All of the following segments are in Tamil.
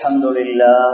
الحمد لله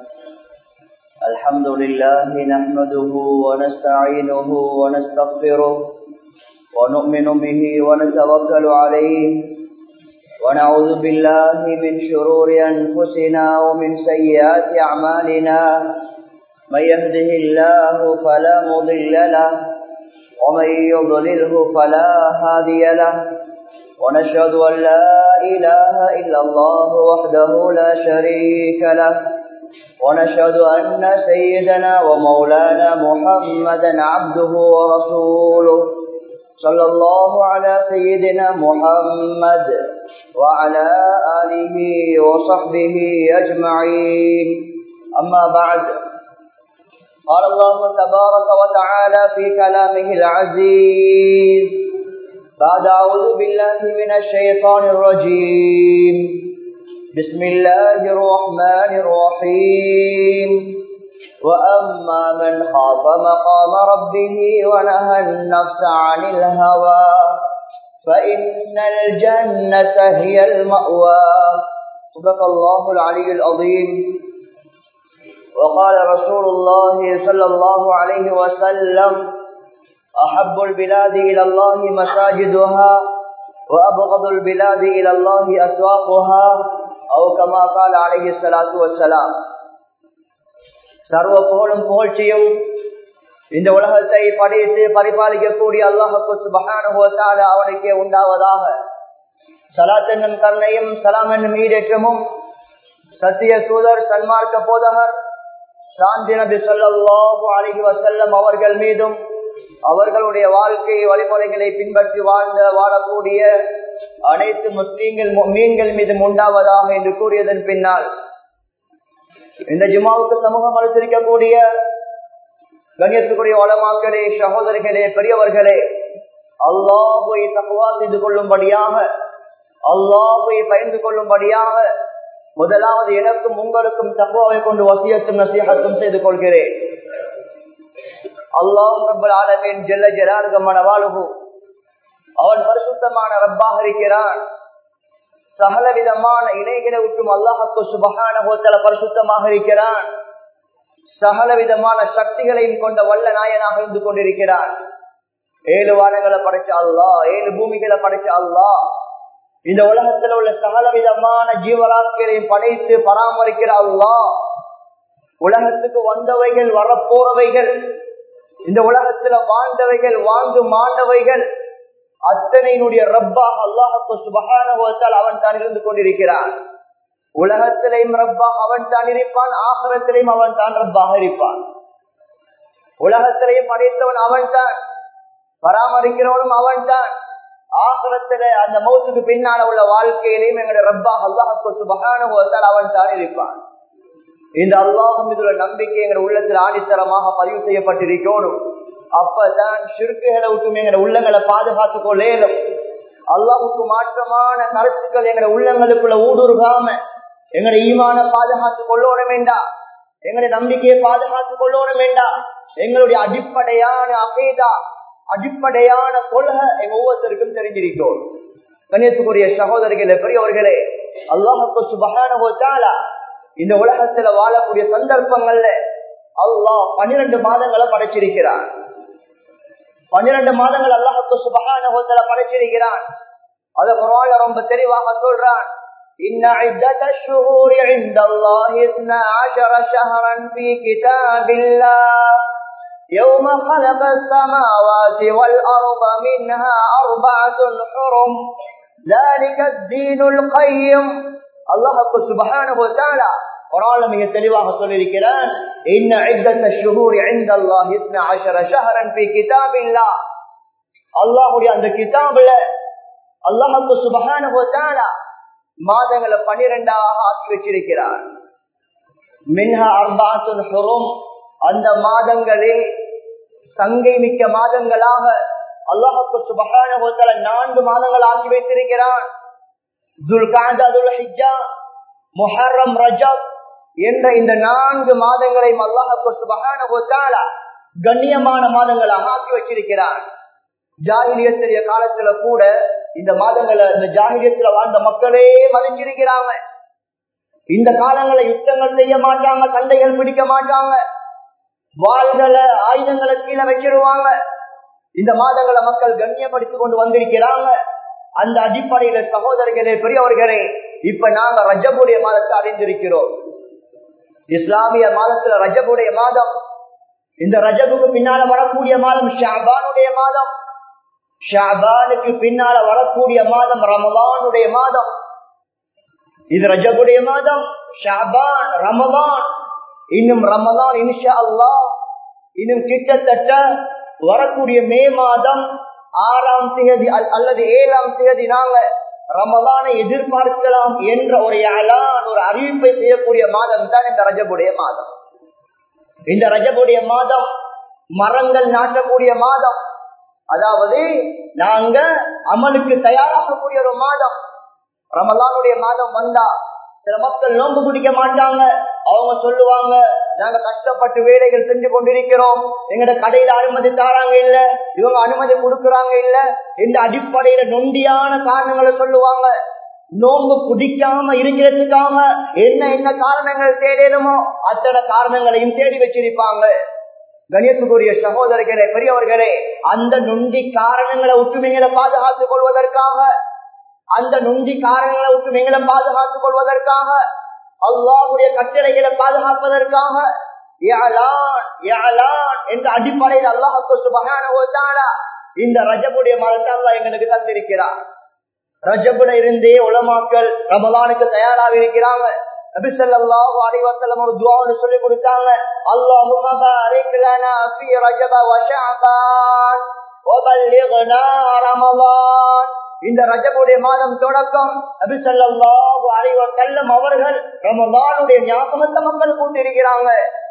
الحمد لله نحمده ونستعينه ونستغفره ونؤمن به ونتوكل عليه ونعوذ بالله من شرور أنفسنا ومن سيئات أعمالنا من يهده الله فلا مضل له ومن يضلله فلا هادي له ونشهد أن لا إله إلا الله وحده لا شريك له ونشهد أن سيدنا ومولانا محمدا عبده ورسوله صلى الله على سيدنا محمد وعلى آله وصحبه أجمعين أما بعد قال الله تبارك وتعالى في كلامه العزيز بعد أعوذ بالله من الشيطان الرجيم بسم الله الرحمن الرحيم وأما من خاف مقام ربه ونهى النفس عن الهوى فإن الجنة هي المأوى صدق الله العلي العظيم وقال رسول الله صلى الله عليه وسلم أحب البلاد إلى الله مساجدها وأبغض البلاد إلى الله أسواقها أو كما قال عليه الصلاة والسلام சர்வ புகழும் புகழ்ச்சியும் இந்த உலகத்தை படைத்து பரிபாலிக்கக்கூடிய அல்லாஹுக்கு சுபகானுபவத்தால் அவனுக்கே உண்டாவதாக சலாத் என்னும் கருணையும் சலாம் என்னும் ஈடேற்றமும் சத்திய தூதர் சன்மார்க்க போதகர் சாந்தி நபி சொல்லாஹு அலஹி வசல்லம் அவர்கள் மீதும் அவர்களுடைய வாழ்க்கை வழிமுறைகளை பின்பற்றி வாழ்ந்த வாழக்கூடிய அனைத்து முஸ்லீம்கள் மீன்கள் மீதும் உண்டாவதாக என்று கூறியதன் பின்னால் இந்த ஜுமாவுக்கு சமூகம் அளித்திருக்கக்கூடிய கண்ணியத்துக்குரிய வளமாக்களே சகோதரிகளே பெரியவர்களே அல்லாஹுவை தகுவா செய்து கொள்ளும்படியாக அல்லாஹுவை பயந்து கொள்ளும்படியாக முதலாவது எனக்கும் உங்களுக்கும் தகுவாவை கொண்டு வசியத்தும் நசீகத்தும் செய்து கொள்கிறேன் அல்லாஹ் ரப்பல் ஆலமின் ஜெல்ல ஜலாலுகமான வாழுகு அவன் பரிசுத்தமான ரப்பாக இருக்கிறான் சகல விதமான இணைகளை விட்டும் அல்லாஹக்கு சுபகான ஹோத்தல பரிசுத்தமாக இருக்கிறான் சகல விதமான சக்திகளையும் கொண்ட வல்ல நாயனாக இருந்து கொண்டிருக்கிறான் ஏழு வானங்களை படைச்ச அல்லா ஏழு பூமிகளை படைச்ச அல்லா இந்த உலகத்தில் உள்ள சகல விதமான ஜீவராட்சிகளையும் படைத்து பராமரிக்கிற அல்லா உலகத்துக்கு வந்தவைகள் வரப்போறவைகள் இந்த உலகத்துல வாழ்ந்தவைகள் வாழ்ந்து மாண்டவைகள் அத்தனையினுடைய ரப்பாக அல்லாஹுக்கு சுபகானுபவத்தால் அவன் தான் இருந்து கொண்டிருக்கிறான் உலகத்திலையும் ரப்பாக அவன் தான் இருப்பான் ஆகரத்திலையும் அவன் தான் ரப்பாக இருப்பான் உலகத்திலையும் படைத்தவன் அவன் தான் பராமரிக்கிறவனும் அவன் தான் ஆகரத்துல அந்த மௌத்துக்கு பின்னால உள்ள வாழ்க்கையிலையும் எங்களுடைய ரப்பாக அல்லாஹுக்கு சுபகானுபவத்தால் அவன் தான் இருப்பான் இந்த அல்லாஹும் இதுல நம்பிக்கை எங்கள் உள்ளத்தில் ஆணித்தரமாக பதிவு செய்யப்பட்டிருக்கணும் அப்பதான் சிறுக்குகளை விட்டும் எங்களை உள்ளங்களை பாதுகாத்துக் கொள்ளேலும் அல்லாஹுக்கு மாற்றமான கருத்துக்கள் எங்களை உள்ளங்களுக்குள்ள ஊடுருகாம எங்களை ஈமான பாதுகாத்துக் கொள்ளணும் வேண்டா எங்களுடைய நம்பிக்கையை பாதுகாத்துக் கொள்ளணும் வேண்டா எங்களுடைய அடிப்படையான அபேதா அடிப்படையான கொள்கை எங்க ஒவ்வொருத்தருக்கும் தெரிஞ்சிருக்கோம் கணியத்துக்குரிய சகோதரிகளே பெரியவர்களே அல்லாஹுக்கு சுபகான இந்த உலகத்துல வாழக்கூடிய சந்தர்ப்பங்கள்ல அல்லாஹ் பன்னிரண்டு மாதங்களை படைச்சிருக்கிறான் பன்னிரண்டு மாதங்கள் அல்லாஹுக்கு சுபகான படைச்சிருக்கிறான் அத குரால ரொம்ப தெளிவாக சொல்றான் إن عدة الشهور عند الله اثنا عشر شهرا في كتاب الله يوم خلق السماوات والأرض منها أربعة حرم ذلك الدين القيم الله سبحانه وتعالى குரான்ல மிக தெளிவாக சொல்லியிருக்கிறான் இன்ன இத்தத்த ஷுஹூர் இந்தல்லாஹ் இத்ன அஷர ஷஹரன் ஃபீ கிதாபில்லாஹ் அல்லாஹ்வுடைய அந்த கிதாபுல அல்லாஹ்வுக்கு சுப்ஹானஹு வ தஆலா மாதங்களை 12ஆக ஆக்கி வச்சிருக்கிறார் மின்ஹா அர்பாத்துன் ஹுரும் அந்த மாதங்களில் சங்கை மிக்க மாதங்களாக அல்லாஹுக்கு சுப்ஹானஹு வ தஆலா நான்கு மாதங்கள் ஆக்கி வைத்திருக்கிறான் துல்காதா துல்ஹிஜ்ஜா முஹர்ரம் ரஜப் என்ற இந்த நான்கு மாதங்களையும் அல்லாஹு சுபகான கண்ணியமான மாதங்களாக ஆக்கி வச்சிருக்கிறான் ஜாகிரியத்துடைய காலத்துல கூட இந்த மாதங்களை இந்த ஜாகிரியத்துல வாழ்ந்த மக்களே மதிஞ்சிருக்கிறாங்க இந்த காலங்களை யுத்தங்கள் செய்ய மாட்டாங்க சண்டைகள் பிடிக்க மாட்டாங்க வாள்களை ஆயுதங்களை கீழே வச்சிருவாங்க இந்த மாதங்களை மக்கள் கண்ணியப்படுத்திக் கொண்டு வந்திருக்கிறாங்க அந்த அடிப்படையில சகோதரர்களே பெரியவர்களே இப்ப நாங்க ரஜபுடைய மாதத்தை அடைந்திருக்கிறோம் இஸ்லாமிய மாதத்துல ரஜபுடைய மாதம் இந்த ரஜபுக்கு பின்னால வரக்கூடிய மாதம் ஷாபானுடைய மாதம் ஷாபானுக்கு பின்னால வரக்கூடிய மாதம் ரமலானுடைய மாதம் இது ரஜபுடைய மாதம் ஷாபான் ரமலான் இன்னும் ரமலான் இன்ஷா அல்லா இன்னும் கிட்டத்தட்ட வரக்கூடிய மே மாதம் ஆறாம் தேதி அல்லது ஏழாம் தேதி நாங்க ரமலானை எதிர்பார்க்கலாம் என்ற ஒரு அலான் ஒரு அறிவிப்பை செய்யக்கூடிய மாதம் தான் இந்த ரஜபுடைய மாதம் இந்த ரஜபுடைய மாதம் மரங்கள் நாட்டக்கூடிய மாதம் அதாவது நாங்க அமலுக்கு தயாராகக்கூடிய ஒரு மாதம் ரமலானுடைய மாதம் வந்தா சில மக்கள் நோன்பு பிடிக்க மாட்டாங்க அவங்க சொல்லுவாங்க நாங்க கஷ்டப்பட்டு வேலைகள் செஞ்சு கொண்டிருக்கிறோம் எங்கட கடையில அனுமதி தாராங்க இல்ல இவங்க அனுமதி கொடுக்கறாங்க இல்ல இந்த அடிப்படையில நொண்டியான காரணங்களை சொல்லுவாங்க நோன்பு குடிக்காம இருக்கிறதுக்காக என்ன என்ன காரணங்கள் தேடணுமோ அத்தனை காரணங்களையும் தேடி வச்சிருப்பாங்க கணியத்துக்குரிய சகோதரர்களே பெரியவர்களே அந்த நொண்டி காரணங்களை ஒற்றுமைகளை பாதுகாத்துக் கொள்வதற்காக அந்த நொண்டி காரணங்களை ஒற்றுமைகளை பாதுகாத்துக் கொள்வதற்காக அல்லாஹுடைய கட்டளைகளை பாதுகாப்பதற்காக என்ற அடிப்படையில் அல்லாஹுக்கு சுபகான இந்த ரஜபுடைய மதத்தை அல்லா எங்களுக்கு தந்திருக்கிறார் ரஜபுல இருந்தே உலமாக்கள் ரமலானுக்கு தயாராக இருக்கிறாங்க நபிசல்லாஹு அலைவசல்லம் ஒரு துவான்னு சொல்லி கொடுத்தாங்க அல்லாஹும்ம பாரிக் லனா ஃபீ ரஜப வ ஷஅபான் வபல்லிக்னா ரமலான் இந்த ரஜபுடைய மாதம் தொடக்கம் நபிசல்லாஹு அலைவசல்லம் அவர்கள் ரமலானுடைய ஞாபகத்தை மக்கள் கூட்டியிருக்கிறாங்க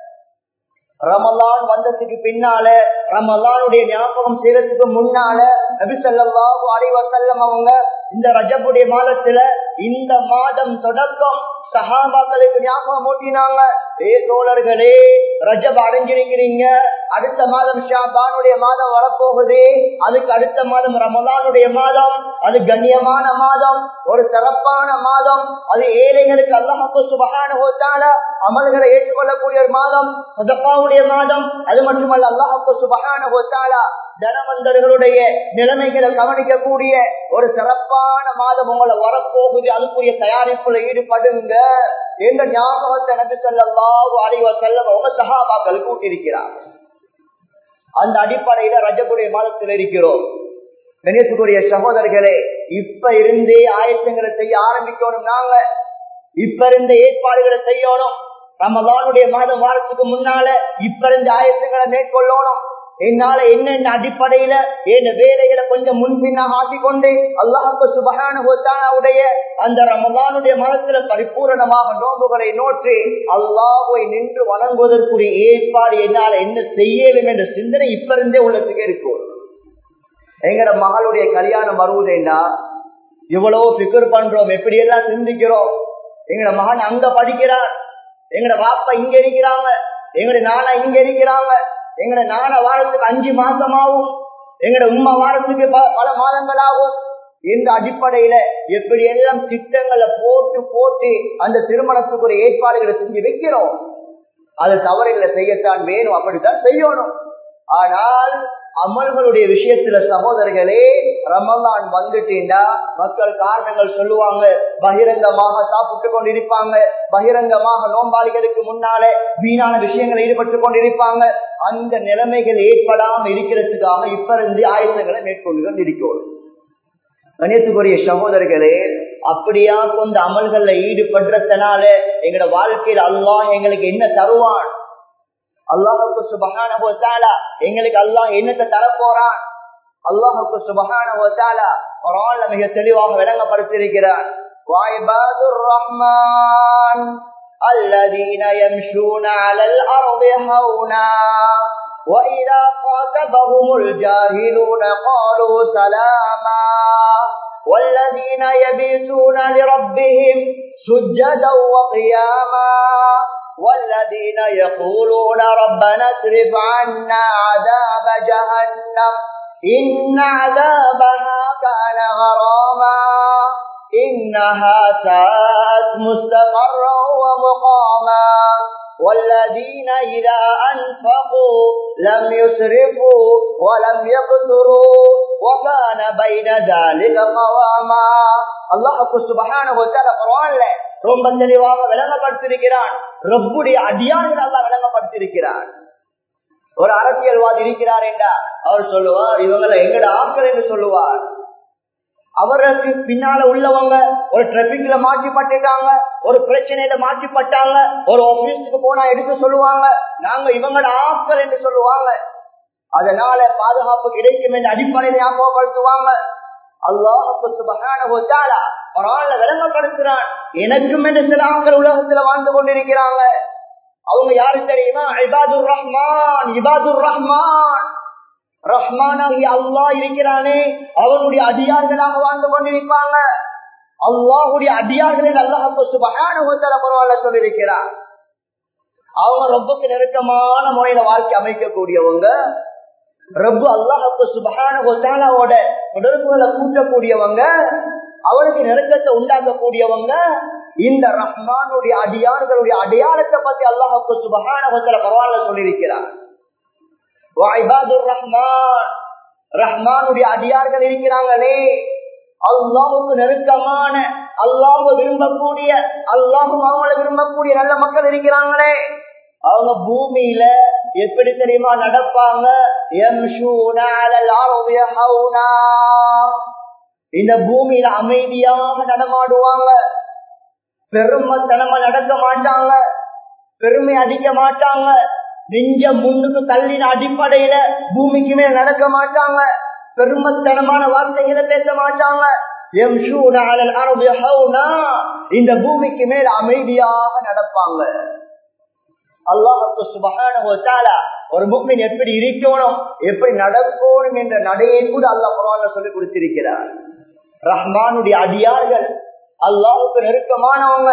ரமலான் வந்ததுக்கு பின்னால ரமலானுடைய ஞாபகம் செய்யறதுக்கு முன்னால நபிசல்லாஹு அலைவசல்லம் அவங்க இந்த ரஜபுடைய மாதத்துல இந்த மாதம் தொடக்கம் சஹாபாக்களுக்கு ஞாபகம் ஊட்டினாங்க ஏ தோழர்களே ரஜப் அடைஞ்சிருக்கிறீங்க அடுத்த மாதம் ஷாபானுடைய மாதம் வரப்போகுது அதுக்கு அடுத்த மாதம் ரமலானுடைய மாதம் அது கண்ணியமான மாதம் ஒரு சிறப்பான மாதம் அது ஏழைகளுக்கு அல்லாஹு சுபகான ஹோத்தால அமல்களை ஏற்றுக்கொள்ளக்கூடிய ஒரு மாதம் சதப்பாவுடைய மாதம் அது மட்டுமல்ல அல்லாஹு சுபகான ஹோத்தாலா தனவந்தர்களுடைய நிலைமைகளை கவனிக்கக்கூடிய ஒரு சிறப்பான மாதம் உங்களை வரப்போகுது அதுக்குரிய தயாரிப்புல ஈடுபடுங்க என்ற ஞாபகத்தை எனக்கு செல்லவாவு அடைவ செல்ல உங்க சகாபாக்கள் கூட்டியிருக்கிறார் அந்த அடிப்படையில ரஜபுடைய மாதத்தில் இருக்கிறோம் கணேசுக்குரிய சகோதரர்களே இப்ப இருந்தே ஆயத்தங்களை செய்ய ஆரம்பிக்கணும் நாங்க இப்ப இருந்த ஏற்பாடுகளை செய்யணும் ரமலானுடைய மாதம் வாரத்துக்கு முன்னால இப்ப இருந்த ஆயத்தங்களை மேற்கொள்ளணும் என்னால என்னென்ன அடிப்படையில என் வேலைகளை கொஞ்சம் முன்பின்னாக ஆக்கிக்கொண்டு அல்லாஹு சுபகானுடைய அந்த ரமதானுடைய மனத்துல பரிபூரணமாக நோம்புகளை நோற்றி அல்லாஹை நின்று வணங்குவதற்குரிய ஏற்பாடு என்னால என்ன செய்யலும் என்ற சிந்தனை இப்ப இருந்தே உள்ளத்துக்கு இருக்கும் எங்கட மகளுடைய கல்யாணம் வருவதேண்டா இவ்வளவு பிக்கர் பண்றோம் எப்படி எல்லாம் சிந்திக்கிறோம் எங்கட மகன் அங்க படிக்கிறார் எங்கட பாப்பா இங்க இருக்கிறாங்க எங்கட நானா இங்க இருக்கிறாங்க எங்கட நான வாரத்துக்கு அஞ்சு மாசமாகும் எங்கட உண்மை வாரத்துக்கு பல மாதங்களாகும் இந்த அடிப்படையில எப்படி எல்லாம் திட்டங்களை போட்டு போட்டு அந்த திருமணத்துக்கு ஒரு ஏற்பாடுகளை செஞ்சு வைக்கிறோம் அது தவறில்லை செய்யத்தான் வேணும் அப்படித்தான் செய்யணும் ஆனால் அமல்களுடைய விஷயத்துல சகோதரர்களே ரமலான் வந்துட்டீண்டா மக்கள் காரணங்கள் சொல்லுவாங்க பகிரங்கமாக சாப்பிட்டு கொண்டிருப்பாங்க பகிரங்கமாக நோம்பாளிகளுக்கு முன்னாலே வீணான விஷயங்கள் ஈடுபட்டு கொண்டிருப்பாங்க அந்த நிலைமைகள் ஏற்படாமல் இருக்கிறதுக்காக இப்ப இருந்து ஆயுதங்களை மேற்கொண்டு கொண்டிருக்கிறோம் கணியத்துக்குரிய சகோதரர்களே அப்படியா கொண்ட அமல்கள்ல ஈடுபடுறதுனால எங்களோட வாழ்க்கையில் அல்லாஹ் எங்களுக்கு என்ன தருவான் அல்லாஹுக்கு சுபகான எங்களுக்கு அல்லாஹ் என்னத்தை தரப்போறான் அல்லாஹுக்கு சுபகான ஒரு மிக தெளிவாக விளங்கப்படுத்தியிருக்கிறான் வாய்பாதுர் ரஹ்மான் الذين يمشون على الأرض هونا وإذا خاطبهم الجاهلون قالوا سلاما والذين يبيتون لربهم سجدا وقياما والذين يقولون ربنا اصرف عنا عذاب جهنم إن عذابها كان غراما إنها ساءت مستقرا ومقاما والذين إذا أنفقوا لم يسرفوا ولم يقتروا وكان بين ذلك قواما الله سبحانه وتعالى قرآن ரொம்ப தெளிவாக விளங்கப்படுத்திருக்கிறான் ரப்புடைய அடியார்கள் அல்ல விளங்கப்படுத்திருக்கிறான் ஒரு அரசியல்வாதி இருக்கிறார் என்றா அவர் சொல்லுவார் இவங்களை எங்கட ஆட்கள் என்று சொல்லுவார் அவருக்கு பின்னால உள்ளவங்க ஒரு டிராபிக்ல மாற்றிப்பட்டுட்டாங்க ஒரு பிரச்சனையில மாற்றிப்பட்டாங்க ஒரு ஆபீஸுக்கு போனா எடுத்து சொல்லுவாங்க நாங்க இவங்களோட ஆட்கள் என்று சொல்லுவாங்க அதனால பாதுகாப்பு கிடைக்கும் என்ற அடிப்படையில் ஞாபகப்படுத்துவாங்க அல்லாஹு விளங்கப்படுத்துறான் எனக்கும் என்று சில ஆண்கள் உலகத்துல வாழ்ந்து கொண்டிருக்கிறாங்க அவங்க யாரு தெரியுமா இபாதுர் ரஹ்மான் இபாதுர் ரஹ்மான் ரஹ்மானாகி அல்லாஹ் இருக்கிறானே அவனுடைய அடியார்களாக வாழ்ந்து கொண்டிருப்பாங்க அல்லாஹுடைய அடியார்களில் அல்லாஹு சுபகான பரவாயில்ல சொல்லியிருக்கிறார் அவங்க ரொம்பக்கு நெருக்கமான முறையில வாழ்க்கை அமைக்கக்கூடியவங்க ரப்பு அல்லாஹு சுபகானோட தொடர்புகளை கூட்டக்கூடியவங்க அவனுக்கு நெருக்கத்தை உண்டாக்கக்கூடியவங்க இந்த ரஹ்மானுடைய அடியார்களுடைய அடையாளத்தை பத்தி அல்லாஹுக்கு சுபகானவத்துல பரவாயில்ல சொல்லியிருக்கிறார் ரஹ்மான் ரஹ்மானுடைய அடியார்கள் இருக்கிறாங்களே அல்லாஹுக்கு நெருக்கமான அல்லாஹு விரும்பக்கூடிய அல்லாஹும் அவங்களை விரும்பக்கூடிய நல்ல மக்கள் இருக்கிறாங்களே அவங்க பூமியில எப்படி தெரியுமா நடப்பாங்க இந்த பூமியில அமைதியாக நடமாடுவாங்க பெருமத்தனமா நடக்க மாட்டாங்க பெருமை அடிக்க மாட்டாங்க நெஞ்ச முன்னுக்கு தள்ளின அடிப்படையில பூமிக்கு மேல் நடக்க மாட்டாங்க பெருமத்தனமான வார்த்தைகளை பேச மாட்டாங்க இந்த பூமிக்கு மேல் அமைதியாக நடப்பாங்க அல்லாஹு சுபகான ஒரு முக்மின் எப்படி இருக்கணும் எப்படி நடக்கணும் என்ற நடையை கூட அல்லாஹ் குரான்ல சொல்லி கொடுத்திருக்கிறார் ரஹ்மானுடைய அடியார்கள் அல்லாஹுக்கு நெருக்கமானவங்க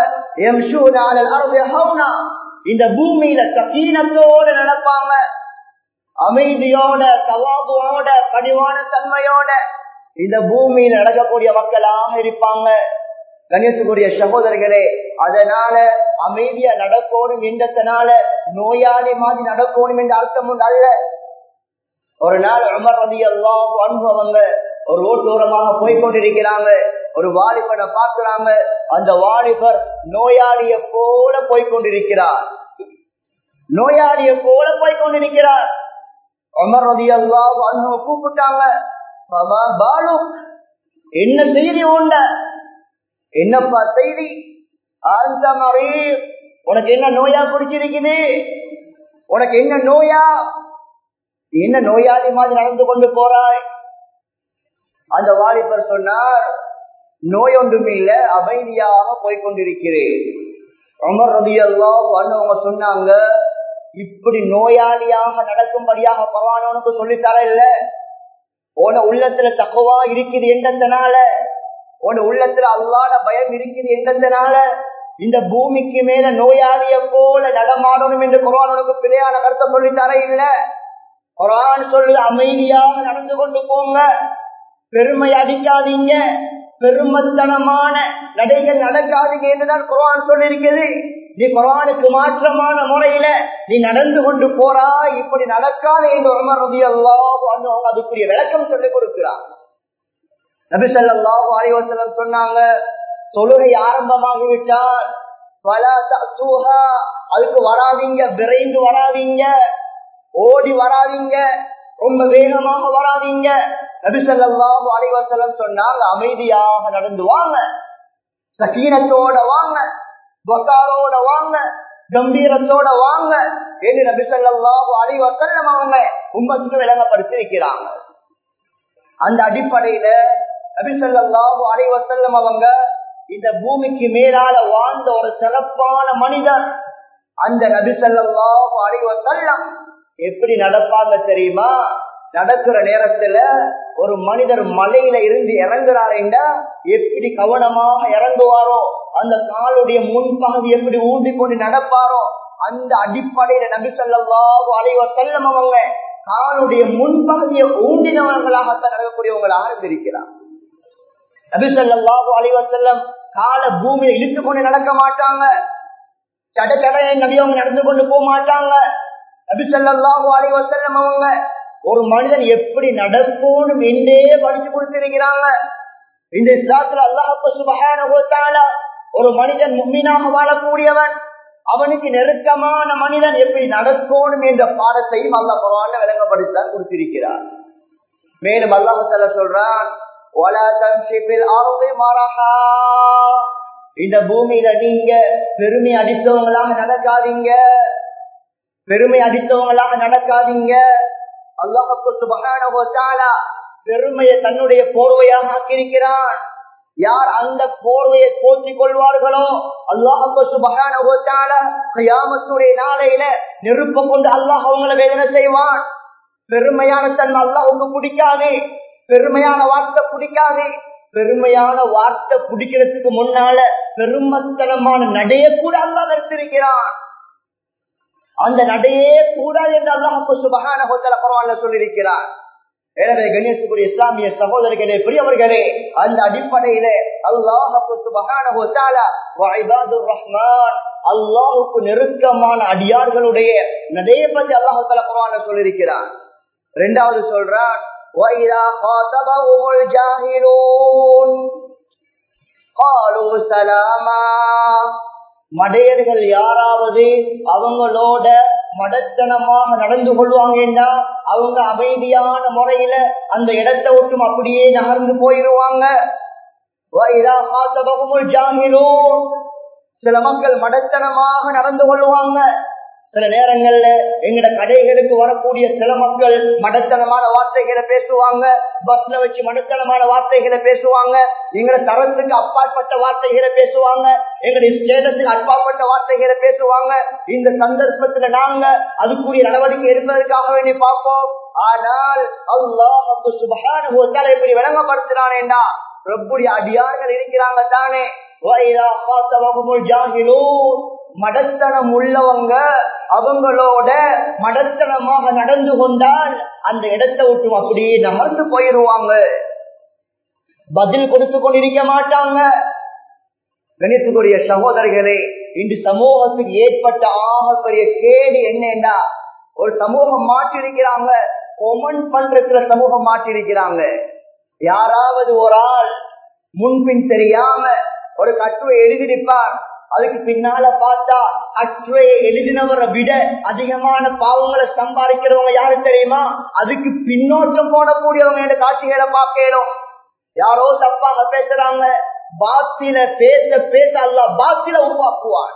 இந்த பூமியில சக்கீனத்தோட நடப்பாங்க அமைதியோட சவாபுவோட பணிவான தன்மையோட இந்த பூமியில் நடக்கக்கூடிய மக்களாக இருப்பாங்க கணேசக்கூடிய சகோதரர்களே அதனால அமைதியா நடக்கணும் என்றதுனால நோயாளி மாதிரி நடக்கணும் என்ற அர்த்தம் அல்ல ஒரு நாள் உமர் ரதி அல்லாஹ் அனுபவங்க ஒரு ரோட்டோரமாக போய்கொண்டிருக்கிறாங்க ஒரு வாலிபனை பார்க்கிறாங்க அந்த வாலிபர் நோயாளிய போல போய்கொண்டிருக்கிறார் நோயாளிய போல போய்கொண்டிருக்கிறார் உமர் ரதி அல்லாஹ் அனுபவ கூப்பிட்டாங்க பாலு என்ன செய்தி உண்ட என்னப்பா செய்தி அந்த மாதிரி உனக்கு என்ன நோயா பிடிச்சிருக்குது உனக்கு என்ன நோயா என்ன நோயாளி மாதிரி நடந்து கொண்டு போறாய் அந்த வாலிபர் சொன்னார் நோய் ஒன்றும் இல்ல அமைதியாக போய்கொண்டிருக்கிறேன் உமர் ரதி அவங்க சொன்னாங்க இப்படி நோயாளியாக நடக்கும்படியாக பகவான் உனக்கு சொல்லித்தர இல்ல உன உள்ளத்துல தக்குவா இருக்குது என்றதுனால உன உள்ளத்துல அல்லாத பயம் இருக்குது என்றதுனால இந்த பூமிக்கு மேல நோயாளிய போல நடமாடணும் என்று குரான் உனக்கு பிழையான கருத்தை சொல்லி தர இல்ல குரான் சொல்லு அமைதியாக நடந்து கொண்டு போங்க பெருமை அடிக்காதீங்க பெருமத்தனமான நடைகள் நடக்காதீங்க என்றுதான் குரான் சொல்லியிருக்கிறது நீ குரானுக்கு மாற்றமான முறையில நீ நடந்து கொண்டு போறா இப்படி நடக்காத என்று உமர் ரவி அல்லாஹ் அதுக்குரிய விளக்கம் சொல்லிக் கொடுக்கிறார் நபிசல்லாஹு அலைவசலம் சொன்னாங்க தொழுகை ஆரம்பமாகிவிட்டால் அதுக்கு வராதீங்க விரைந்து வராதீங்க ஓடி வராதீங்க ரொம்ப வேகமாக வராதீங்க நபிசல்லாஹு அலைவசலம் சொன்னாங்க அமைதியாக நடந்து வாங்க சக்கீனத்தோட வாங்க வக்காரோட வாங்க கம்பீரத்தோட வாங்க என்று நபிசல்லாஹு அலைவசல்லம் அவங்க உம்மத்துக்கு விளங்கப்படுத்தி இருக்கிறாங்க அந்த அடிப்படையில நபிசல்லாஹு அலைவசல்லம் அவங்க இந்த பூமிக்கு மேலால வாழ்ந்த ஒரு சிறப்பான மனிதர் அந்த நபிசல்லாஹு அலைவசல்லம் எப்படி நடப்பாங்க தெரியுமா நடக்கிற நேரத்துல ஒரு மனிதர் மலையில இருந்து இறங்குறாருண்டா எப்படி கவனமாக இறங்குவாரோ அந்த காலுடைய முன்பகுதி எப்படி ஊன்றி கொண்டு நடப்பாரோ அந்த அடிப்படையில நபி சொல்லாஹு அலைவ செல்லம் அவங்க காலுடைய முன்பகுதியை ஊண்டினவர்களாகத்தான் நடக்கக்கூடியவங்களாக இருந்திருக்கிறார் நபிசல்லாஹு அலைவசல்லம் கால பூமியை இழுத்து கொண்டு நடக்க மாட்டாங்க சட சடைய நபியவங்க நடந்து கொண்டு போக மாட்டாங்க நபிசல்லாஹு அலைவசல்லம் அவங்க ஒரு மனிதன் எப்படி நடக்கணும் என்றே படிச்சு கொடுத்திருக்கிறாங்க இந்த இஸ்லாத்துல அல்லாஹு சுபகான ஒரு மனிதன் மும்மினாக வாழக்கூடியவன் அவனுக்கு நெருக்கமான மனிதன் எப்படி நடக்கணும் என்ற பாடத்தையும் அல்லா பரவாயில்ல விளங்கப்படுத்தான் கொடுத்திருக்கிறார் மேலும் அல்லாஹால சொல்றான் இந்த பூமியில நீங்க பெருமை அடித்தவங்களாக நடக்காதீங்க பெருமை அடித்தவங்களாக நடக்காதீங்க அல்லாஹு சுபகான பெருமையை தன்னுடைய போர்வையாக ஆக்கியிருக்கிறான் யார் அந்த போர்வையை போற்றிக் கொள்வார்களோ அல்லாஹு சுபகானுடைய நாளையில நெருப்ப கொண்டு அல்லாஹ் அவங்களை வேதனை செய்வான் பெருமையான தன்மை அல்லாஹுக்கு பிடிக்காது பெருமையான வார்த்தை பிடிக்காது பெருமையான வார்த்தை பிடிக்கிறதுக்கு முன்னால பெருமத்தனமான நடைய கூட அல்லா நிறுத்திருக்கிறான் அந்த நடையே கூடாது என்று அல்லாஹு சுபகான பரவாயில்ல சொல்லியிருக்கிறான் எனவே கணேசக்குரிய இஸ்லாமிய சகோதரர்களே பெரியவர்களே அந்த அடிப்படையில ரஹ்மான் அல்லாஹுக்கு நெருக்கமான அடியார்களுடைய நடைய பத்தி அல்லாஹு தலா குரான சொல்லியிருக்கிறான் ரெண்டாவது சொல்றான் மடையர்கள் யாராவது அவங்களோட மடத்தனமாக நடந்து கொள்வாங்கன்னா அவங்க அமைதியான முறையில அந்த இடத்தை விட்டும் அப்படியே நகர்ந்து போயிடுவாங்க சில மக்கள் மடத்தனமாக நடந்து கொள்வாங்க சில நேரங்கள்ல எங்கட கடைகளுக்கு வரக்கூடிய சில மக்கள் மடத்தனமான வார்த்தைகளை பேசுவாங்க பஸ்ல வச்சு மடத்தனமான வார்த்தைகளை பேசுவாங்க எங்கட தரத்துக்கு அப்பாற்பட்ட வார்த்தைகளை பேசுவாங்க எங்களுடைய ஸ்டேட்டத்துக்கு அப்பாற்பட்ட வார்த்தைகளை பேசுவாங்க இந்த சந்தர்ப்பத்துல நாங்க அதுக்குரிய நடவடிக்கை எடுப்பதற்காக வேண்டி பார்ப்போம் ஆனால் அல்லாஹ் சுபகான இப்படி விளங்கப்படுத்துறானேண்டா ரப்புடைய அடியார்கள் இருக்கிறாங்க தானே மடத்தனம் உள்ளவங்க அவங்களோட மடத்தனமாக நடந்து கொண்டால் அந்த இடத்தை விட்டு அப்படியே நகர்ந்து போயிடுவாங்க பதில் கொடுத்து கொண்டிருக்க மாட்டாங்க கணித்துக்குரிய சகோதரர்களே இன்று சமூகத்துக்கு ஏற்பட்ட ஆகப்பெரிய கேடு என்னன்னா ஒரு சமூகம் மாற்றிருக்கிறாங்க கொமன் பண்றதுல சமூகம் மாற்றிருக்கிறாங்க யாராவது ஒரு ஆள் முன்பின் தெரியாம ஒரு கட்டுரை எழுதியிருப்பார் அதுக்கு பின்னால பார்த்தா அச்சுவையை எழுதினவரை விட அதிகமான பாவங்களை சம்பாதிக்கிறவங்க யாரு தெரியுமா அதுக்கு பின்னோட்டம் போடக்கூடியவங்க என்ற காட்சிகளை பார்க்கணும் யாரோ தப்பாக பேசுறாங்க பாத்தில பேச பேச அல்ல பாத்தில உருவாக்குவான்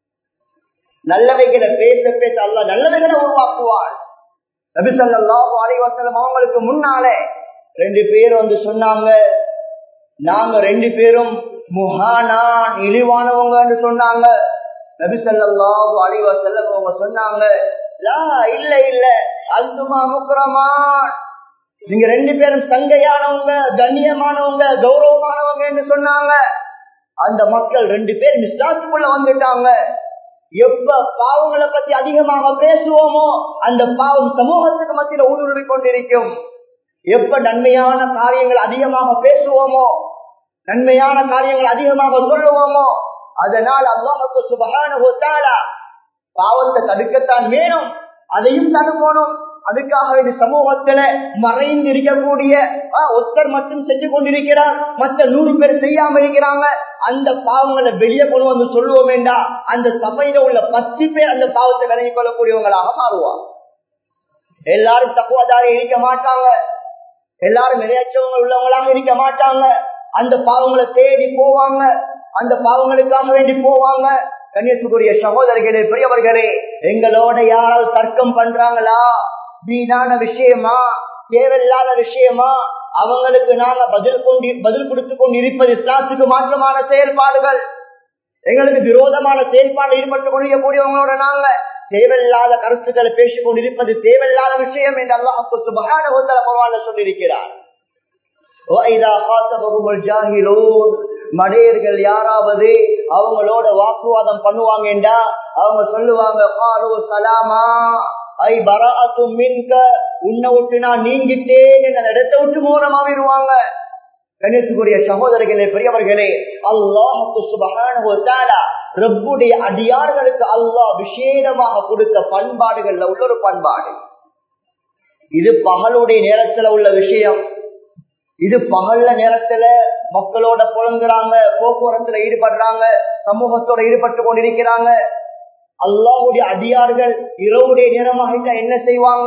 நல்லவைகளை பேச பேச அல்ல நல்லவைகளை உருவாக்குவான் நபிசல்லாஹு அலைவசலம் அவங்களுக்கு முன்னாலே ரெண்டு பேர் வந்து சொன்னாங்க நாங்க ரெண்டு பேரும் முகானான் இழிவானவங்க சொன்னாங்க நபிசல்லாஹு அலைவசல்லம் அவங்க சொன்னாங்க இல்ல இல்ல அந்துமா முக்குரமான் நீங்க ரெண்டு பேரும் சங்கையானவங்க கண்ணியமானவங்க கௌரவமானவங்க என்று சொன்னாங்க அந்த மக்கள் ரெண்டு பேர் நிஸ்லாத்துக்குள்ள வந்துட்டாங்க எப்ப பாவங்களை பத்தி அதிகமாக பேசுவோமோ அந்த பாவம் சமூகத்துக்கு மத்தியில ஊடுருவி கொண்டிருக்கும் எப்ப நன்மையான காரியங்கள் அதிகமாக பேசுவோமோ நன்மையான காரியங்கள் அதிகமாக சொல்லுவோமோ அதனால் அல்லாஹுக்கு சுபகான பாவத்தை தடுக்கத்தான் வேணும் அதையும் தடுக்கணும் அதுக்காக இந்த சமூகத்துல மறைந்து இருக்கக்கூடிய ஒருத்தர் மட்டும் செஞ்சு கொண்டிருக்கிறார் மற்ற நூறு பேர் செய்யாம இருக்கிறாங்க அந்த பாவங்களை வெளியே கொண்டு வந்து சொல்லுவோம் வேண்டாம் அந்த சபையில உள்ள பத்து பேர் அந்த பாவத்தை விலகி கொள்ளக்கூடியவங்களாக மாறுவாங்க எல்லாரும் தப்புவதாரி இருக்க மாட்டாங்க எல்லாரும் நிறையச்சவங்க உள்ளவங்களாக இருக்க மாட்டாங்க அந்த பாவங்களை தேடி போவாங்க அந்த பாவங்களுக்காக வேண்டி போவாங்க கண்ணியத்துக்குரிய சகோதரர்களே பெரியவர்களே எங்களோட யாராவது தர்க்கம் பண்றாங்களா வீணான விஷயமா தேவையில்லாத விஷயமா அவங்களுக்கு நாங்க பதில் கொண்டு பதில் கொடுத்து கொண்டு இருப்பது இஸ்லாத்துக்கு மாற்றமான செயல்பாடுகள் எங்களுக்கு விரோதமான செயல்பாடு ஈடுபட்டு கொண்டிருக்கக்கூடியவங்களோட நாங்க தேவையில்லாத கருத்துக்களை பேசிக் கொண்டிருப்பது தேவையில்லாத விஷயம் என்று அல்லாஹ் சுபகான பரவாயில்ல சொல்லியிருக்கிறார் மடையர்கள் யாராவது அவங்களோட வாக்குவாதம் பண்ணுவாங்கடா அவங்க சொல்லுவாங்க சலாமா ஐ பராத்து மின்க உன்னை விட்டு நான் நீங்கிட்டேன் அந்த இடத்தை விட்டு மூலமாவிடுவாங்க கணேசுக்குரிய சகோதரர்களே பெரியவர்களே அல்லாஹு சுபஹானஹு தஆலா ரப்புடைய அடியார்களுக்கு அல்லாஹ் விசேடமாக கொடுத்த பண்பாடுகள்ல உள்ள ஒரு பண்பாடு இது பகலுடைய நேரத்துல உள்ள விஷயம் இது பகல்ல நேரத்துல மக்களோட புலங்குறாங்க போக்குவரத்துல ஈடுபடுறாங்க சமூகத்தோட ஈடுபட்டு கொண்டிருக்கிறாங்க அல்லாஹுடைய அடியார்கள் இரவுடைய நேரமாக என்ன செய்வாங்க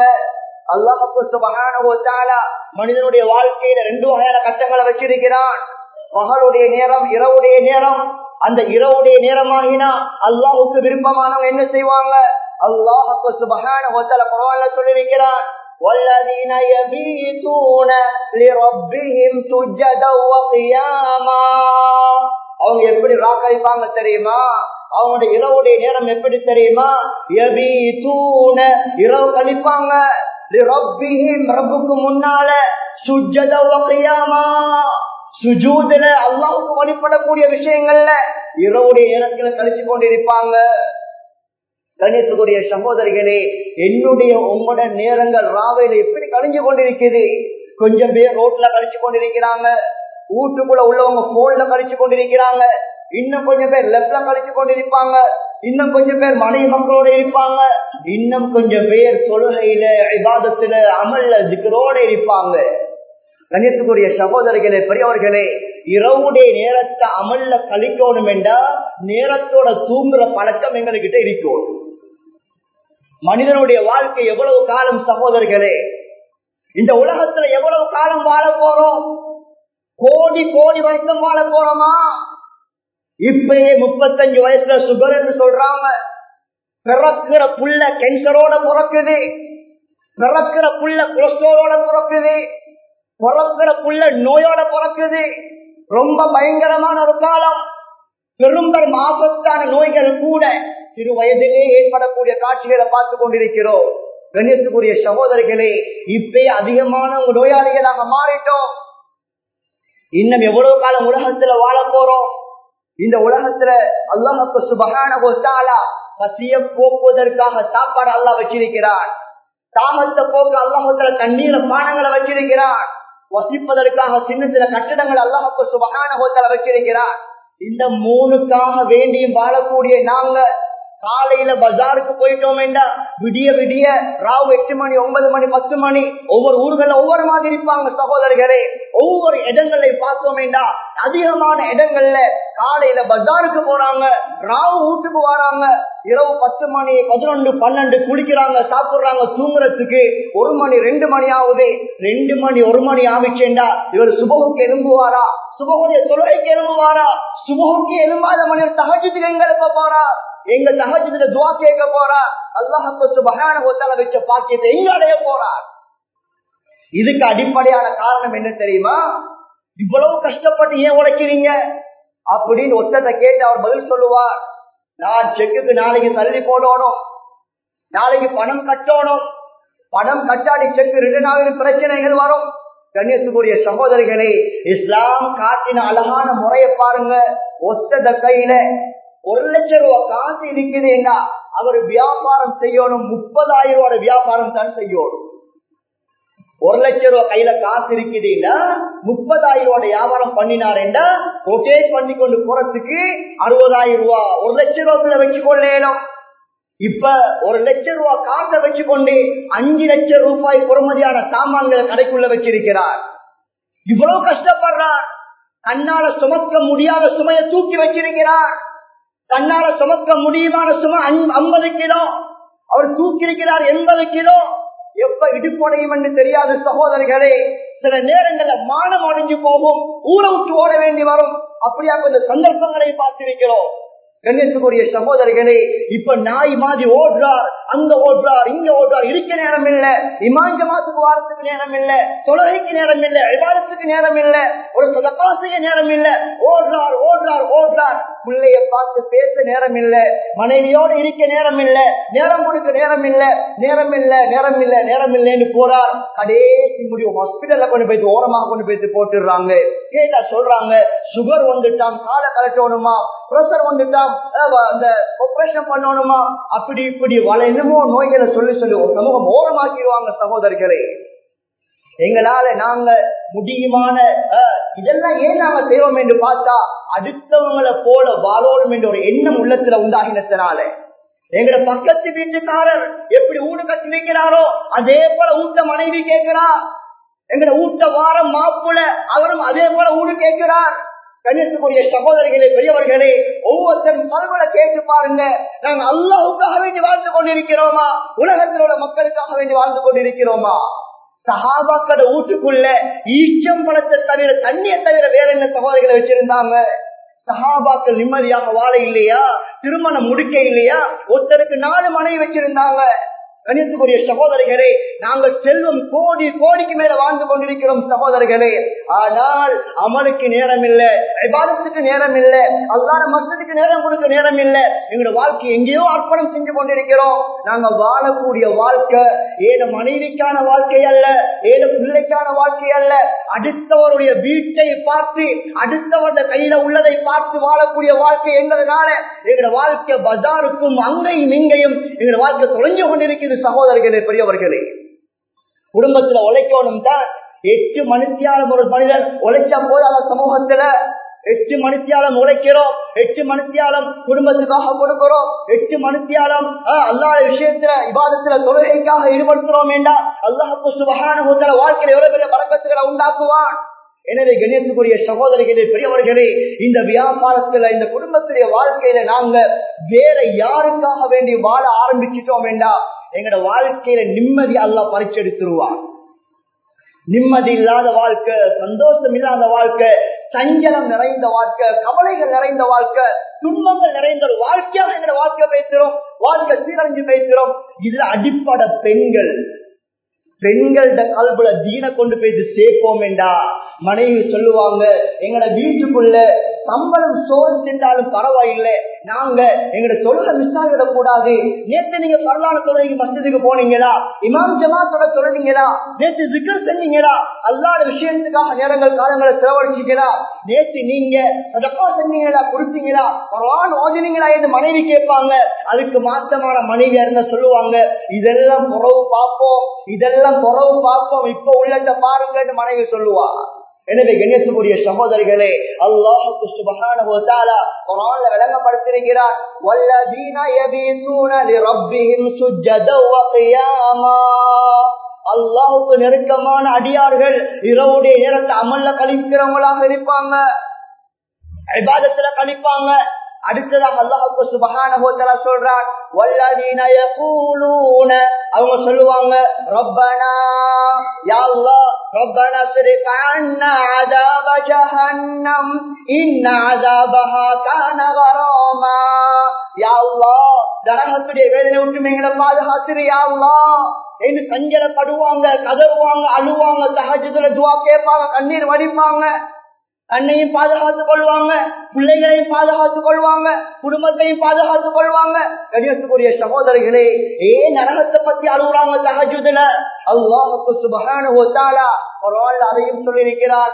அல்லாஹு மனிதனுடைய வாழ்க்கையில ரெண்டு வகையான கட்டங்களை வச்சிருக்கிறான் பகலுடைய நேரம் இரவுடைய நேரம் அந்த இரவுடைய நேரமாகினா அல்லாஹுக்கு விருப்பமானவங்க என்ன செய்வாங்க அல்லாஹு சுபகான பரவாயில்ல சொல்லியிருக்கிறான் والذين يبيتون لربهم سجدا وقياما அவங்க எப்படி ராக்கழிப்பாங்க தெரியுமா அவங்களுடைய இரவுடைய நேரம் எப்படி தெரியுமா யபீதூன இரவு கழிப்பாங்க ரப்புக்கு முன்னால சுஜத வகையாமா சுஜூதுல அல்லாவுக்கு வழிபடக்கூடிய விஷயங்கள்ல இரவுடைய நேரத்துல கழிச்சு கொண்டிருப்பாங்க கணித்துக்குரிய சகோதரிகளே என்னுடைய உங்களோட நேரங்கள் ராவையில எப்படி கழிஞ்சு கொண்டிருக்குது கொஞ்சம் பேர் ரோட்ல கழிச்சு கொண்டிருக்கிறாங்க வீட்டுக்குள்ள உள்ளவங்க போன்ல கழிச்சு கொண்டிருக்கிறாங்க இன்னும் கொஞ்சம் பேர் லெப்ட்ல கழிச்சு கொண்டிருப்பாங்க இன்னும் கொஞ்சம் பேர் மனைவி மக்களோட இருப்பாங்க இன்னும் கொஞ்சம் பேர் தொழுகையில விவாதத்துல அமல்ல ஜிக்கரோட இருப்பாங்க கணித்துக்குரிய சகோதரிகளே பெரியவர்களே இரவுடைய நேரத்தை அமல்ல கழிக்கணும் என்றா நேரத்தோட தூங்குற பழக்கம் எங்ககிட்ட இருக்கும் மனிதனுடைய வாழ்க்கை எவ்வளவு காலம் சகோதரர்களே இந்த உலகத்துல எவ்வளவு காலம் வாழ போறோம் கோடி கோடி வருஷம் வாழ போறோமா இப்பயே முப்பத்தஞ்சு வயசுல சுகர் என்று சொல்றாங்க பிறக்கிற புள்ள கேன்சரோட பிறக்குது பிறக்கிற புள்ள கொலஸ்ட்ரோலோட பிறக்குது பிறக்கிற புள்ள நோயோட பிறக்குது ரொம்ப பயங்கரமான ஒரு காலம் பெரும்பெரும் ஆபத்தான நோய்கள் கூட சிறு வயதிலே ஏற்படக்கூடிய காட்சிகளை பார்த்து கொண்டிருக்கிறோம் கண்ணியத்துக்குரிய சகோதரிகளே இப்பே அதிகமான நோயாளிகளாக மாறிட்டோம் இன்னும் எவ்வளவு காலம் உலகத்துல வாழ போறோம் இந்த உலகத்துல அல்லாஹு சுபகான பசிய போக்குவதற்காக சாப்பாடு அல்லா வச்சிருக்கிறான் தாமத்தை போக்க அல்லாஹத்துல தண்ணீர பானங்களை வச்சிருக்கிறான் வசிப்பதற்காக சின்ன சின்ன கட்டிடங்கள் அல்லாஹு சுபகான ஹோட்டல வச்சிருக்கிறான் இந்த மூணுக்காக வேண்டியும் வாழக்கூடிய நாங்க காலையில பஜாருக்கு போயிட்டோம் என்றா விடிய விடிய ராவு எட்டு மணி ஒன்பது மணி பத்து மணி ஒவ்வொரு ஊர்கள்ல ஒவ்வொரு மாதிரி இருப்பாங்க சகோதரர்களே ஒவ்வொரு இடங்களை பார்த்தோம் என்றா அதிகமான இடங்கள்ல காலையில பஜாருக்கு போறாங்க ராவு வீட்டுக்கு வராங்க இரவு பத்து மணி பதினொன்று பன்னெண்டு குளிக்கிறாங்க சாப்பிடுறாங்க தூங்குறதுக்கு ஒரு மணி ரெண்டு மணி ஆகுது ரெண்டு மணி ஒரு மணி ஆகிச்சேண்டா இவர் சுபகுக்கு எலும்புவாரா சுபகுடைய தொழுகைக்கு எலும்புவாரா சுபகுக்கு எலும்பாத மனிதர் தகஜத்துக்கு எங்க எழுப்ப போறா எங்க தகஜத்துல துவா கேட்க போறா அல்லாஹு சுபகான ஒத்தல வச்ச பாக்கியத்தை எங்க அடைய போறார் இதுக்கு அடிப்படையான காரணம் என்ன தெரியுமா இவ்வளவு கஷ்டப்பட்டு ஏன் உழைக்கிறீங்க அப்படின்னு ஒத்தத்தை கேட்டு அவர் பதில் சொல்லுவார் நான் செக்குக்கு நாளைக்கு தள்ளி போடணும் நாளைக்கு பணம் கட்டணும் பணம் கட்டாடி செக்கு ரிட்டர்ன் ஆகிற பிரச்சனைகள் வரும் கண்ணியத்துக்குரிய சகோதரிகளே இஸ்லாம் காட்டின அழகான முறையை பாருங்க ஒத்தத கையில ஒரு லட்சம் ரூபாய் காசு இருக்குதுன்னா அவர் வியாபாரம் செய்யணும் முப்பதாயிரம் ரூபாய் வியாபாரம் தான் செய்யணும் ஒரு லட்சம் ரூபாய் கையில காசு இருக்குதுன்னா முப்பதாயிரம் ரூபாய் வியாபாரம் பண்ணினாருன்னா ரொட்டேட் பண்ணி கொண்டு போறதுக்கு அறுபதாயிரம் ரூபாய் ஒரு லட்சம் ரூபாய் வச்சு கொள்ளேனும் இப்ப ஒரு லட்சம் ரூபாய் காசை வச்சுக்கொண்டு அஞ்சு லட்சம் ரூபாய் பொறுமதியான சாமான்களை கடைக்குள்ள வச்சிருக்கிறார் இவ்வளவு கஷ்டப்படுறார் தன்னால சுமக்க முடியாத சுமையை தூக்கி வச்சிருக்கிறார் தன்னால சுமக்க முடியுமான சுமை ஐம்பது கிலோ அவர் தூக்கி இருக்கிறார் எண்பது கிலோ எப்ப இடுப்படையும் என்று தெரியாத சகோதரிகளே சில நேரங்கள்ல மானம் அடைஞ்சு போகும் ஊரை விட்டு ஓட வேண்டி வரும் அப்படியா இந்த சந்தர்ப்பங்களை பார்த்திருக்கிறோம் கண்ணியத்துக்குரிய சகோதரிகளே இப்ப நாய் மாதிரி ஓடுறார் அங்க ஓடுறார் இங்க ஓடுறார் இருக்க நேரம் இல்ல இமாஞ்ச மாசத்துக்கு வாரத்துக்கு நேரம் இல்ல தொழுகைக்கு நேரம் இல்ல விவாதத்துக்கு நேரம் இல்ல ஒரு சொதக்காசிய நேரம் இல்ல ஓடுறார் ஓடுறார் ஓடுறார் பிள்ளைய பார்த்து பேச நேரம் இல்ல மனைவியோடு இருக்க நேரம் இல்ல நேரம் கொடுக்க நேரம் இல்ல நேரம் இல்ல நேரம் இல்ல நேரம் இல்லைன்னு போறார் கடைசி முடியும் ஹாஸ்பிட்டல்ல கொண்டு போய் ஓரமாக கொண்டு போய் போட்டுடுறாங்க கேட்டா சொல்றாங்க சுகர் வந்துட்டான் காலை கலட்டணுமா பிரஷர் வந்துட்டான் அந்த ஆபரேஷன் பண்ணணுமா அப்படி இப்படி வள என்னமோ நோய்களை சொல்லி சொல்லி ஒரு சமூகம் ஓரமாக்கிடுவாங்க சகோதரிகளே எங்களால நாங்க முடியுமான அஹ், இதெல்லாம் ஏன் நாங்க செய்வோம் என்று பார்த்தா அடுத்தவங்களை போல வாழோடும் என்ற ஒரு எண்ணம் உள்ளத்துல உண்டாகினத்தினால எங்கட பக்கத்து வீட்டுக்காரர் எப்படி ஊடு கட்டி வைக்கிறாரோ அதே போல ஊட்ட மனைவி கேட்கிறா எங்கட ஊட்ட வாரம் மாப்புல அவரும் அதே போல ஊடு கேட்கிறார் கணியத்துக்குரிய சகோதரிகளே பெரியவர்களே ஒவ்வொருத்தரும் பல்வலை கேட்டு பாருங்க நாங்க அல்லாவுக்காக வேண்டி வாழ்ந்து கொண்டிருக்கிறோமா உலகத்தில் உள்ள மக்களுக்காக வேண்டி வாழ்ந்து கொண்டிருக்கிறோமா சஹாபாக்கட வீட்டுக்குள்ள ஈச்சம் பழத்தை தவிர தண்ணியை தவிர வேற என்ன சகோதரிகளை வச்சிருந்தாங்க சஹாபாக்கள் நிம்மதியாக வாழ இல்லையா திருமணம் முடிக்க இல்லையா ஒருத்தருக்கு நாலு மனைவி வச்சிருந்தாங்க கணித்துக்குரிய சகோதரிகளே நாங்கள் செல்வம் கோடி கோடிக்கு மேல வாழ்ந்து கொண்டிருக்கிறோம் சகோதரிகளே ஆனால் அமலுக்கு நேரம் இல்ல விவாதத்துக்கு நேரம் இல்ல அல்லாத மக்களுக்கு நேரம் கொடுக்க நேரம் இல்ல எங்களோட வாழ்க்கை எங்கேயோ அர்ப்பணம் செஞ்சு கொண்டிருக்கிறோம் நாங்க வாழக்கூடிய வாழ்க்கை ஏன மனைவிக்கான வாழ்க்கை அல்ல ஏன பிள்ளைக்கான வாழ்க்கை அல்ல அடுத்தவருடைய வீட்டை பார்த்து அடுத்தவருடைய கையில உள்ளதை பார்த்து வாழக்கூடிய வாழ்க்கை எங்களதுனால எங்களோட வாழ்க்கை பஜாருக்கும் அங்கையும் இங்கையும் எங்களோட வாழ்க்கை தொலைஞ்சு கொண்டிருக்கிறது சகோதரர்களே பெரியவர்களே குடும்பத்துல உழைக்கணும் தான் எட்டு மணித்தியாலம் ஒரு மனிதன் உழைச்சா போதாத சமூகத்துல எட்டு மணித்தியாலம் உழைக்கிறோம் எட்டு மணித்தியாலம் குடும்பத்துக்காக கொடுக்கிறோம் எட்டு மணித்தியாலம் அல்லாத விஷயத்துல விவாதத்துல தொழுகைக்காக ஈடுபடுத்துறோம் வேண்டாம் அல்லாஹு சுபகான வாழ்க்கையில எவ்வளவு பெரிய பழக்கத்துகளை உண்டாக்குவான் எனவே கணேசனுக்குரிய சகோதரிகளே பெரியவர்களே இந்த வியாபாரத்துல இந்த குடும்பத்துடைய வாழ்க்கையில நாங்க வேற யாருக்காக வேண்டி வாழ ஆரம்பிச்சிட்டோம் வேண்டாம் எங்களோட வாழ்க்கையில நிம்மதி அல்லா பறிச்செடுத்துருவான் நிம்மதி இல்லாத வாழ்க்கை சந்தோஷம் இல்லாத வாழ்க்கை சஞ்சலம் நிறைந்த வாழ்க்கை கவலைகள் நிறைந்த வாழ்க்கை துன்பங்கள் நிறைந்த ஒரு வாழ்க்கையாக எங்களோட வாழ்க்கை பேசுறோம் வாழ்க்கை சீரழிஞ்சு பேசுறோம் இதுல அடிப்படை பெண்கள் பெண்கள்ட கல்புல தீன கொண்டு போயிட்டு சேர்ப்போம் என்றா மனைவி சொல்லுவாங்க எங்கட வீட்டுக்குள்ள சம்பளம் சோறு தின்றாலும் பரவாயில்லை நாங்க எங்கட தொழில மிஸ் ஆகிடக் கூடாது நேற்று நீங்க பரவான தொழிலுக்கு மசதிக்கு போனீங்களா இமாம் ஜமாத்தோட தொழிலீங்களா நேற்று சிக்கல் செஞ்சீங்களா அல்லாத விஷயத்துக்காக நேரங்கள் காலங்களை செலவழிச்சீங்களா நேற்று நீங்க சதக்கா செஞ்சீங்களா கொடுத்தீங்களா பரவான ஓதினீங்களா என்று மனைவி கேட்பாங்க அதுக்கு மாற்றமான மனைவி இருந்தா சொல்லுவாங்க இதெல்லாம் புறவு பார்ப்போம் இதெல்லாம் புறவு பார்ப்போம் இப்ப உள்ளத பாருங்கன்னு மனைவி சொல்லுவா எனவே கணேசனுடைய சகோதரிகளே அல்லாஹுக்கு சுபஹான குரான்ல விளங்கப்படுத்திருக்கிறார் வல்லதீன யபீசூன லிரப்பிஹிம் சுஜ்ஜத வ கியாமா அல்லாஹுக்கு நெருக்கமான அடியார்கள் இரவுடைய நேரத்தை அமல்ல கழிக்கிறவங்களாக இருப்பாங்க இபாதத்துல கழிப்பாங்க அடுத்ததாக அல்லாஹுக்கு சுபஹான சொல்றான் வல்லதீன யகூலூன அவங்க சொல்லுவாங்க ரப்பனா யா அல்லாஹ் ரப்பனா ஸ்ரிஃப் அன்னா அஸாப ஜஹன்னம் இன்ன அஸாபஹா கான கராமா யா அல்லாஹ் நரகத்துடைய வேதனை விட்டு எங்களை பாதுகாத்துரு யா அல்லாஹ் என்று கஞ்சலப்படுவாங்க கதறுவாங்க அழுவாங்க தஹஜ்ஜுதுல துஆ கேட்பாங்க கண்ணீர் வடிப்பாங்க தன்னையும் பாதுகாத்துக் கொள்வாங்க பிள்ளைகளையும் பாதுகாத்துக் கொள்வாங்க குடும்பத்தையும் பாதுகாத்துக் கொள்வாங்க கணியத்துக்குரிய சகோதரிகளே ஏன் நரகத்தை பத்தி அழுகுறாங்க தகஜுதுல அல்லாஹுக்கு சுபகான ஒத்தாலா ஒரு ஆள் அதையும் சொல்லியிருக்கிறார்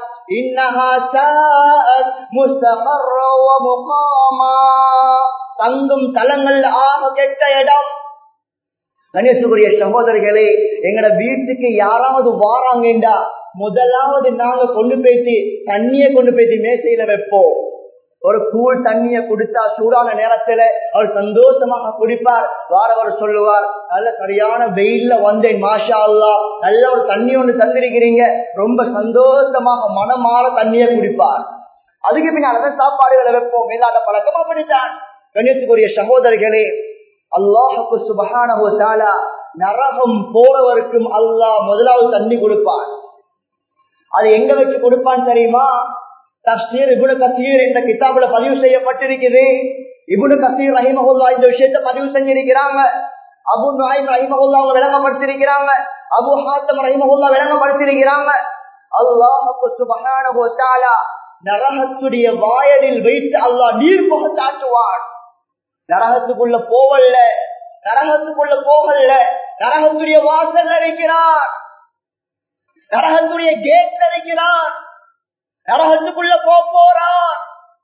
தங்கும் தலங்கள் ஆக கெட்ட இடம் கணேசுக்குரிய சகோதரிகளே எங்கட வீட்டுக்கு யாராவது வாராங்கண்டா முதலாவது நாங்க கொண்டு போயிட்டு தண்ணிய கொண்டு போயிட்டு மேசையில வைப்போம் ஒரு கூழ் தண்ணிய குடித்தா சூடான நேரத்துல அவர் சந்தோஷமாக குடிப்பார் வாரவர் சொல்லுவார் நல்ல சரியான வெயில்ல வந்தேன் மாஷா அல்லா நல்ல ஒரு தண்ணி ஒன்று தந்திருக்கிறீங்க ரொம்ப சந்தோஷமாக மனமாற தண்ணிய குடிப்பார் அதுக்கு பின்னால்தான் சாப்பாடுகளை வைப்போம் மேலாட பழக்கம் அப்படித்தான் கண்ணியத்துக்குரிய சகோதரிகளே அல்லாஹுக்கு சுபகான நரகம் போறவருக்கும் அல்லாஹ் முதலாவது தண்ணி கொடுப்பான் அது எங்க வச்சு கொடுப்பான் தெரியுமா தப்சீர் இபுன கசீர் என்ற கிதாபுல பதிவு செய்யப்பட்டிருக்குது இபுனு கசீர் ரஹிமஹுல்லா இந்த விஷயத்த பதிவு செஞ்சிருக்கிறாங்க அபு நாயிம் ரஹிமஹுல்லா அவங்க விளங்கப்படுத்திருக்கிறாங்க அபு ஹாத்தம் ரஹிமஹுல்லா விளங்கப்படுத்திருக்கிறாங்க அல்லாஹுக்கு சுபகான நரகத்துடைய வாயலில் வைத்து அல்லாஹ் நீர் புக தாட்டுவான் நரகத்துக்குள்ள போவல்ல நரகத்துக்குள்ள போகல நரகத்துடைய வாசல் இருக்கிறான் நரகத்துடைய கேட் இருக்கிறான் நரகத்துக்குள்ள போறான்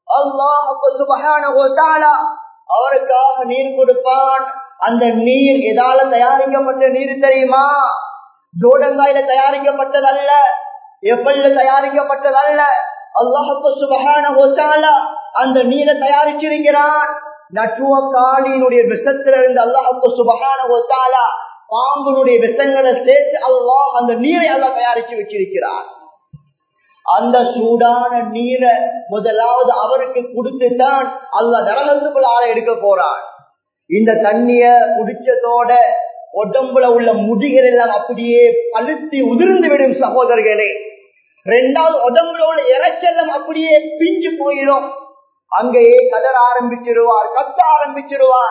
அல்லாஹு அவருக்காக நீர் கொடுப்பான் அந்த நீர் எதால தயாரிக்கப்பட்ட நீர் தெரியுமா ஜோடங்காயில தயாரிக்கப்பட்டதல்ல எப்பல்ல தயாரிக்கப்பட்டதல்ல அல்லாஹு சுபகான அந்த நீரை தயாரிச்சிருக்கிறான் நட்டுவ காளியினுடைய விஷத்திலிருந்து அல்லாஹு சுபகான ஒத்தாலா பாம்புனுடைய விஷங்களை சேர்த்து அல்லாஹ் அந்த நீரை அல்லாஹ் தயாரிச்சு வச்சிருக்கிறார் அந்த சூடான நீரை முதலாவது அவருக்கு கொடுத்துதான் அல்ல நரகத்துக்குள்ள ஆளை எடுக்க போறான் இந்த தண்ணிய குடிச்சதோட உடம்புல உள்ள முடிகள் எல்லாம் அப்படியே பழுத்தி உதிர்ந்து விடும் சகோதரர்களே ரெண்டாவது உடம்புல உள்ள இறைச்செல்லாம் அப்படியே பிஞ்சு போயிடும் அங்கேயே கதற ஆரம்பிச்சிருவார் கத்த ஆரம்பிச்சிருவார்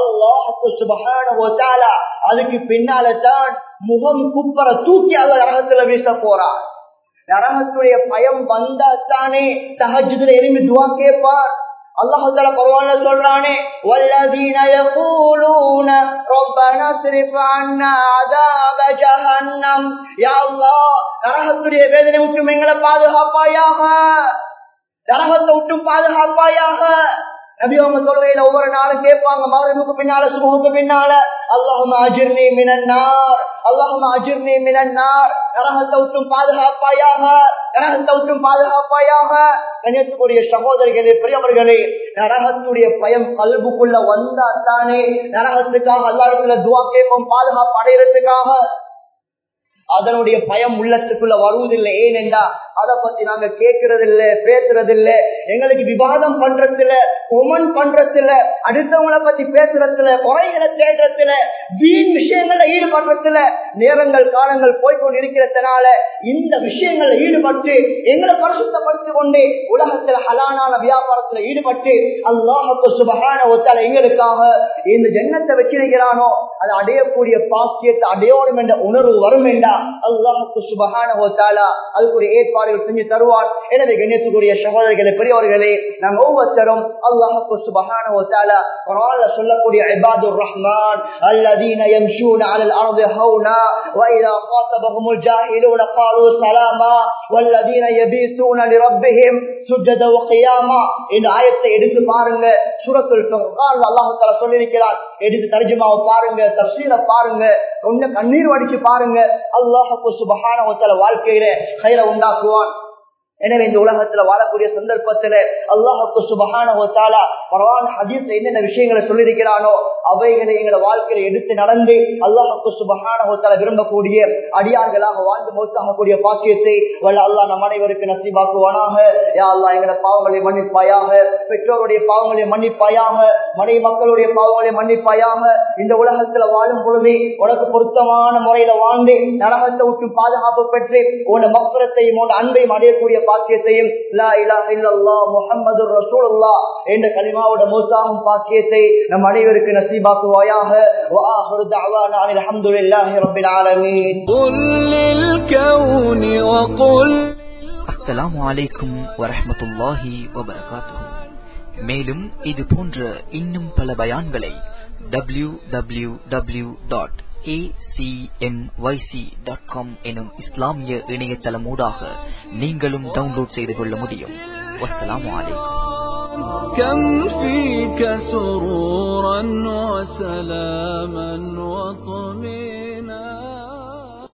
அதுக்கு பின்னால தான் முகம் குப்பர தூக்கி அந்த நரகத்துல வீச போறார் நரகத்துடைய பயம் வந்தா தானே தகஜுல எலும்பி துவா கேட்பார் அல்லாஹால பரவாயில்ல சொல்றானே والذين يقولون ربنا اصرف عنا عذاب جهنم يا الله நரகத்துடைய வேதனை விட்டு எங்களை பாதுகாப்பாயாக நரகத்தை விட்டு பாதுகாப்பாயாக நபி அவங்க சொல்வையில ஒவ்வொரு நாளும் கேட்பாங்க மகனுக்கு பின்னால சுமுகத்துக்கு பின்னால அல்லாஹும் அஜிர்னி மினன்னார் அல்லாஹும் அஜிர்னி மினன்னார் நரகத்தை விட்டும் பாதுகாப்பாயாக நரகத்தை விட்டும் பாதுகாப்பாயாக கண்ணியத்துக்குரிய சகோதரிகளே பெரியவர்களே நரகத்துடைய பயம் கல்புக்குள்ள வந்தா தானே நரகத்துக்காக அல்லாருக்குள்ள துவா கேட்போம் பாதுகாப்பு அடையிறதுக்காக அதனுடைய பயம் உள்ளத்துக்குள்ள வருவதில்லை ஏனென்றா அதை பத்தி நாங்க கேட்கறது இல்ல பேசுறது இல்ல எங்களுக்கு விவாதம் பண்றதுல கொமன் பண்றதுல அடுத்தவங்களை பத்தி பேசுறதுல குறைகளை தேடுறதுல வீண் விஷயங்கள்ல ஈடுபடுறதுல நேரங்கள் காலங்கள் போய்கொண்டு இருக்கிறதுனால இந்த விஷயங்கள்ல ஈடுபட்டு எங்களை பரிசுத்தப்படுத்திக் கொண்டு உலகத்துல ஹலானான வியாபாரத்துல ஈடுபட்டு அல்லாஹுக்கு சுபகான ஒத்தால எங்களுக்காக இந்த ஜென்னத்தை வச்சிருக்கிறானோ அதை அடையக்கூடிய பாக்கியத்தை அடையோடும் என்ற உணர்வு வரும் வேண்டாம் அல்லாஹுக்கு சுபகான ஒத்தாலா அதுக்குரிய ஏற்பாடுகள் செஞ்சு தருவார் எனவே கண்ணியத்துக்குரிய சகோதரர்களே பெரியவர்களே நாங்கள் ஒவ்வொருத்தரும் அல்லாஹுக்கு சுபகான ஒத்தாலா குரான்ல சொல்லக்கூடிய இபாதுர் ரஹ்மான் அல்லதீன يمشون على الارض هونا واذا خاطبهم الجاهلون قالوا سلاما والذين يبيتون لربهم سجدا وقياما இந்த ஆயத்தை எடுத்து பாருங்க சூரத்துல் ஃபுர்கான் அல்லாஹ் தஆலா சொல்லியிருக்கிறார் எடுத்து தர்ஜுமாவை பாருங்க தஃசீரை பாருங்க கொஞ்சம் கண்ணீர் வடிச்சு பாருங்க அல்லாஹு சுபஹானஹு வ தஆலா வாழ்க்கையில கைர உண்டாக்குவான் எனவே இந்த உலகத்துல வாழக்கூடிய சந்தர்ப்பத்துல அல்லாஹுக்கு சுபகான பரவான ஹதீஸ் என்னென்ன விஷயங்களை சொல்லியிருக்கிறானோ அவைகளை எங்களை வாழ்க்கையில எடுத்து நடந்து அல்லாஹுக்கு சுபகான விரும்பக்கூடிய அடியார்களாக வாழ்ந்து மௌத்தாகக்கூடிய பாக்கியத்தை வல்ல அல்லாஹ் நம் அனைவருக்கு நசீபாக்குவானாக யா அல்லா எங்களை பாவங்களை மன்னிப்பாயாக பெற்றோருடைய பாவங்களை மன்னிப்பாயாக மனை மக்களுடைய பாவங்களை மன்னிப்பாயாக இந்த உலகத்துல வாழும் பொழுது உனக்கு பொருத்தமான முறையில வாழ்ந்து நரகத்தை விட்டு பாதுகாப்பு பெற்று உன மக்குரத்தையும் உன் அன்பையும் அடையக்கூடிய பாக்கியத்தையும் லா இலாஹ இல்லல்லாஹ் முஹம்மதுர் ரசூலுல்லாஹ் என்ற கலிமாவோட மூசாகும் பாக்கியத்தை நம் அனைவருக்கு நசீபாக்குவாயாக வா ஆஹிரு தஅவானா அனில் ஹம்துலில்லாஹி ரப்பில் ஆலமீன் قل للكون وقل அஸ்ஸலாமு அலைக்கும் வரஹ்மத்துல்லாஹி வபரகாத்துஹு மேலும் இது போன்ற இன்னும் பல பயான்களை டபிள்யூ டபிள்யூ டபிள்யூ டாட் எனும் இஸ்லாமிய இணையதளமூடாக நீங்களும் டவுன்லோட் செய்து கொள்ள முடியும் வஸ்ஸலாமு அலைக்கும் كم فيك سرورا وسلاما وطمئنا